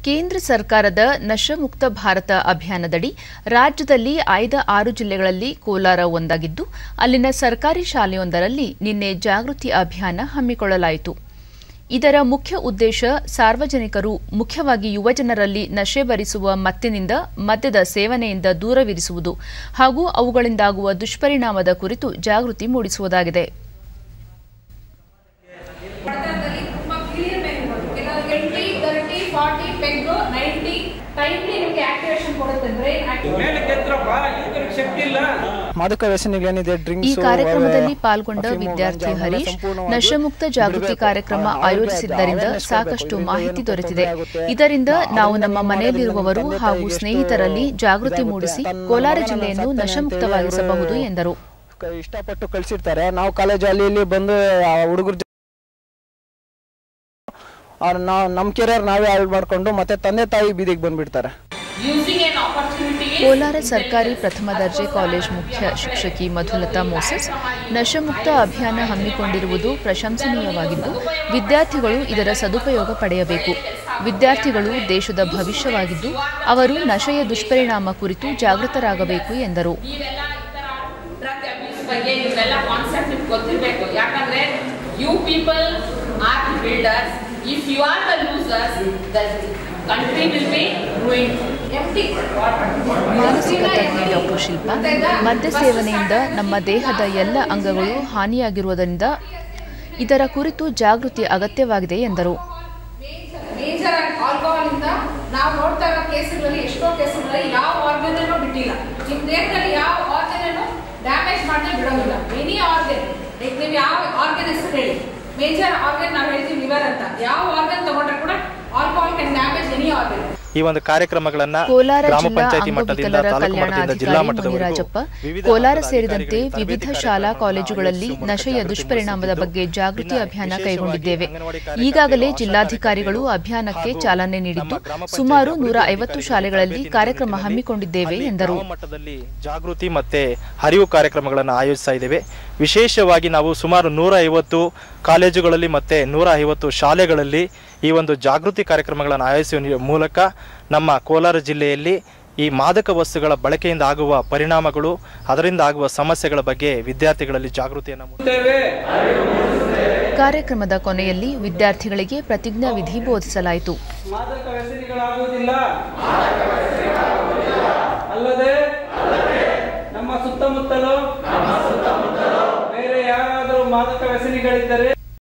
ಕೇಂದ್ರ ಸರ್ಕಾರದ ನಶಮುಕ್ತ ಭಾರತ ಅಭಿಯಾನದಡಿ ರಾಜ್ಯದಲ್ಲಿ ಆಯ್ದ ಆರು ಜಿಲ್ಲೆಗಳಲ್ಲಿ ಕೋಲಾರ ಒಂದಾಗಿದ್ದು ಅಲ್ಲಿನ ಸರ್ಕಾರಿ ಶಾಲೆಯೊಂದರಲ್ಲಿ ನಿನ್ನೆ ಜಾಗೃತಿ ಅಭಿಯಾನ ಹಮ್ಮಿಕೊಳ್ಳಲಾಯಿತು ಇದರ ಮುಖ್ಯ ಉದ್ದೇಶ ಸಾರ್ವಜನಿಕರು ಮುಖ್ಯವಾಗಿ ಯುವಜನರಲ್ಲಿ ನಶೆ ಭರಿಸುವ ಮತ್ತಿನಿಂದ ಮದ್ಯದ ಸೇವನೆಯಿಂದ ದೂರವಿರಿಸುವುದು ಹಾಗೂ ಅವುಗಳಿಂದಾಗುವ ದುಷ್ಪರಿಣಾಮದ ಕುರಿತು ಜಾಗೃತಿ ಮೂಡಿಸುವುದಾಗಿದೆ ಪಟ್ಟಣದಲ್ಲಿ ತುಂಬಾ ಕ್ಲಿಯರ್ ಮೆನುಗಳು ಕೆಲವರಿಗೆ twenty thirty forty peg ninety timely ನಿಮಗೆ ಆಕ್ಟಿವೇಶನ್ ಕೊಡುತ್ತೆ ಬ್ರೈನ್ ಮೇಲೆ ಕೆತ್ತರಪ್ಪ ಇವ್ರಿಗೆ ಶಕ್ತಿ ಇಲ್ಲ ಮಾದಕ ವ್ಯಸನಗಳೇನಿದೆ ಈ ಡ್ರಿಂಕ್ಸ್ ಕಾರ್ಯಕ್ರಮದಲ್ಲಿ ಪಾಲ್ಗೊಂಡ ವಿದ್ಯಾರ್ಥಿ ಹರೀಶ್ ನಶಮುಕ್ತ ಜಾಗೃತಿ ಕಾರ್ಯಕ್ರಮ ಆಯೋಜಿಸಿದ್ದರಿಂದ ಸಾಕಷ್ಟು ಮಾಹಿತಿ ದೊರೆತಿದೆ ಇದರಿಂದ ನಾವು ನಮ್ಮ ಮನೆಯಲ್ಲಿರುವವರು ಹಾಗೂ ಸ್ನೇಹಿತರಲ್ಲಿ ಜಾಗೃತಿ ಮೂಡಿಸಿ ಕೋಲಾರ ಜಿಲ್ಲೆಯನ್ನು ನಶಮುಕ್ತವಾಗಿಸಬಹುದು ಎಂದರು ಇಷ್ಟಪಟ್ಟು ಕಳ್ಸಿರ್ತಾರೆ ನಾವು ಕಾಲೇಜ್ ಅಲ್ಲಿ ಇಲ್ಲಿ ಬಂದು ಹುಡುಗರ ನಾವು ನಮ್ಮ ಕೆರಿಯರ್ ನಾವೇ ಹಾಳು ಮಾಡ್ಕೊಂಡು ಮತ್ತೆ ತಂದೆ ತಾಯಿ ಬೀದಿಗೆ ಬಂದ್ಬಿಡ್ತಾರೆ ಯೂಸಿಂಗ್ ಎನ್ ಆಪರ್ಚುನಿಟಿ ಕೋಲಾರ ಸರ್ಕಾರಿ ಪ್ರಥಮ ದರ್ಜೆ ಕಾಲೇಜ್ ಮುಖ್ಯ ಶಿಕ್ಷಕಿ ಮಧುಲತಾ ಮೋಸಸ್ ನಶಮುಕ್ತ ಅಭಿಯಾನ ಹಮ್ಮಿಕೊಂಡಿರುವುದು ಪ್ರಶಂಸನೀಯವಾಗಿದ್ದು ವಿದ್ಯಾರ್ಥಿಗಳು ಇದರ ಸದುಪಯೋಗ ಪಡೆಯಬೇಕು ವಿದ್ಯಾರ್ಥಿಗಳು ದೇಶದ ಭವಿಷ್ಯವಾಗಿದ್ದು ಅವರು ನಶೆಯ ದುಷ್ಪರಿಣಾಮ ಕುರಿತು ಜಾಗೃತರಾಗಬೇಕು ಎಂದರು ನೀವೆಲ್ಲ ಈ ತರ ಡ್ರಗ್ ಅಬ್ಯೂಸ್ ಬಗ್ಗೆ ನಿಮ್ಮೆಲ್ಲ ಕಾನ್ಸೆಪ್ಟ್ ನಿಮ್ಗೆ ಗೊತ್ತಿರಬೇಕು ಯಾಕಂದ್ರೆ you people are the builders if you are the losers the country will be ruing empty ಮಾನಸಿಕ ತಜ್ಞೆ ಡಾಕ್ಟರ್ ಶಿಲ್ಪಾ ಮದ್ಯ ಸೇವನೆಯಿಂದ ನಮ್ಮ ದೇಹದ ಎಲ್ಲ ಅಂಗಗಳು ಹಾನಿಯಾಗಿರುವುದರಿಂದ ಇದರ ಕುರಿತು ಜಾಗೃತಿ ಅಗತ್ಯವಾಗಿದೆ ಎಂದರು ಮೇಜರ್ ಆಲ್ಕೋಹಾಲ್ ಇಂದ ನಾವು ನೋಡ್ತಾ ಇರೋ ಕೇಸುಗಳಲ್ಲಿ ಎಷ್ಟೋ ಕೇಸುಗಳಲ್ಲಿ ಯಾವ ಆರ್ಗನ್ ಅನ್ನು ಬಿಟ್ಟಿಲ್ಲ ನಿಮ್ಮ ದೇಹದಲ್ಲಿ ಯಾವ ಆರ್ಗನ್ ಅನ್ನು ಡ್ಯಾಮೇಜ್ ಮಾಡದೆ ಬಿಡೋದಿಲ್ಲ ಎನಿ ಆರ್ಗನ್ ಲೈಕ್ ನೀವು ಯಾವ ಆರ್ಗನ್ ಹೆಸರು ಹೇಳಿ ಮೇಜರ್ ಆರ್ಗನ್ ನಾವು ಹೇಳ್ತೀವಿ ಲಿವರ್ ಅಂತ ಯಾವ ಆರ್ಗನ್ ತಗೊಂಡ್ರೆ ಕೂಡ alcohol can damage any organ ಈ ಒಂದು ಕಾರ್ಯಕ್ರಮಗಳನ್ನ ಕೋಲಾರ ಗ್ರಾಮ ಜಿಲ್ಲಾ ಪಂಚಾಯತಿ ಮಟ್ಟದಿಂದ ಅಂಗವಿಕಲರ ತಾಲೂಕು ಕಲ್ಯಾಣ ಮಟ್ಟದಿಂದ ಜಿಲ್ಲಾ ಅಧಿಕಾರಿ ಮಟ್ಟದವರೆಗೂ ಮುನಿರಾಜಪ್ಪ ವಿವಿಧ ಕೋಲಾರ ಹಂತದ ಸೇರಿದಂತೆ ಅಧಿಕಾರಿಗಳಿಗೆ ವಿವಿಧ ತರಬೇತಿ ಶಾಲಾ ಕಾರ್ಯಕ್ರಮಗಳನ್ನ ಕಾಲೇಜುಗಳಲ್ಲಿ ಆಯೋಜಿಸಿ ನಶೆಯ ಜಾಗೃತಿ ದುಷ್ಪರಿಣಾಮದ ಮೂಡಿಸುತ್ತಿದ್ದು, ಬಗ್ಗೆ ಜಾಗೃತಿ ಇನ್ನ ಅಭಿಯಾನ ವಿಶೇಷವಾಗಿ ಕೈಗೊಂಡಿದ್ದೇವೆ ಅಂಗನವಾಡಿ ಕಾರ್ಯಕರ್ತರು, ಈಗಾಗಲೇ ಆಶಾ ಜಿಲ್ಲಾಧಿಕಾರಿಗಳು ಕಾರ್ಯಕರ್ತರು ಅಭಿಯಾನಕ್ಕೆ ಹಾಗೂ ಚಾಲನೆ ನೀಡಿದ್ದು ನಮ್ಮ ಗ್ರಾಮ ಪಂಚಾಯತ್ ಸುಮಾರು ಅಭಿವೃದ್ಧಿ ನೂರ ಐವತ್ತು ಅಧಿಕಾರಿಗಳ ಶಾಲೆಗಳಲ್ಲಿ ತರಬೇತಿ ಕಾರ್ಯಕ್ರಮ ನಿಟ್ಟಿನಲ್ಲಿ ಹಮ್ಮಿಕೊಂಡಿದ್ದೇವೆ ಅಲ್ಲಿ ಎಂದರು ಗ್ರಾಮ ಮಟ್ಟದಲ್ಲಿ ಜಾಗೃತಿ ಮತ್ತೆ ಅರಿವು ಕಾರ್ಯಕ್ರಮಗಳನ್ನು ಆಯೋಜಿಸ್ತಾ ಇದ್ದೇವೆ ವಿಶೇಷವಾಗಿ ನಾವು ಸುಮಾರು ನೂರ ಐವತ್ತು ಕಾಲೇಜುಗಳಲ್ಲಿ ಮತ್ತೆ ನೂರ ಐವತ್ತು ಶಾಲೆಗಳಲ್ಲಿ ಈ ಒಂದು ಜಾಗೃತಿ ಕಾರ್ಯಕ್ರಮಗಳನ್ನು ಆಯೋಜಿಸುವ ಮೂಲಕ ನಮ್ಮ ಕೋಲಾರ ಜಿಲ್ಲೆಯಲ್ಲಿ ಈ ಮಾದಕ ವಸ್ತುಗಳ ಬಳಕೆಯಿಂದ ಆಗುವ ಪರಿಣಾಮಗಳು ಅದರಿಂದ ಆಗುವ ಸಮಸ್ಯೆಗಳ ಬಗ್ಗೆ ವಿದ್ಯಾರ್ಥಿಗಳಲ್ಲಿ ಜಾಗೃತಿಯನ್ನು ಮೂಡಿಸುತ್ತೇವೆ. ಕಾರ್ಯಕ್ರಮದ ಕೊನೆಯಲ್ಲಿ ವಿದ್ಯಾರ್ಥಿಗಳಿಗೆ ಪ್ರತಿಜ್ಞಾ ವಿಧಿ ಬೋಧಿಸಲಾಯಿತು ಮಾದಕ ವ್ಯಸನಿಗಳಾಗುವುದಿಲ್ಲ ಅಲ್ಲದೆ ನಮ್ಮ ಸುತ್ತಮುತ್ತಲು ಬೇರೆ ಯಾರಾದರೂ ಮಾದಕ ವ್ಯಸನಿಗಳಿದ್ದರೆ